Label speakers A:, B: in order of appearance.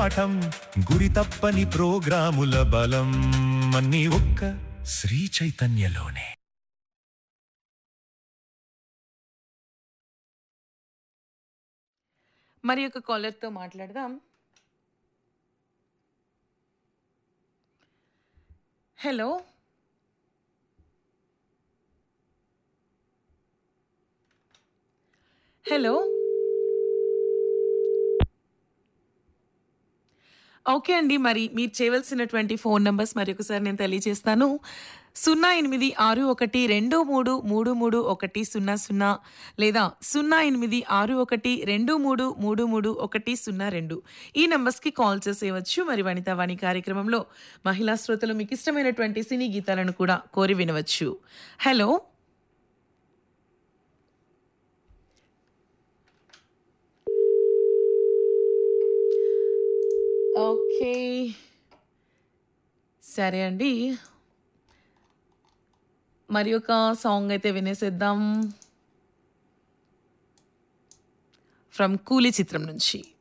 A: పాఠం గురి తప్పని ప్రోగ్రాముల బలం అన్ని ఒక్క శ్రీ చైతన్యలోనే
B: మరి ఒక కాలర్తో మాట్లాడదాం హలో హలో ఓకే అండి మరి మీరు చేయవలసినటువంటి ఫోన్ నంబర్స్ మరి ఒకసారి నేను తెలియజేస్తాను సున్నా ఎనిమిది ఆరు ఒకటి రెండు మూడు మూడు మూడు ఒకటి సున్నా సున్నా లేదా సున్నా ఎనిమిది ఆరు ఒకటి రెండు మూడు మూడు మూడు ఒకటి సున్నా రెండు ఈ నంబర్స్కి కాల్ చేసేయవచ్చు మరి వనితా వాణి కార్యక్రమంలో మహిళా శ్రోతలు మీకు ఇష్టమైనటువంటి సినీ గీతాలను కూడా కోరి వినవచ్చు హలో ఓకే సరే అండి మరి ఒక సాంగ్ అయితే వినేసేద్దాం ఫ్రమ్ కూలీ చిత్రం నుంచి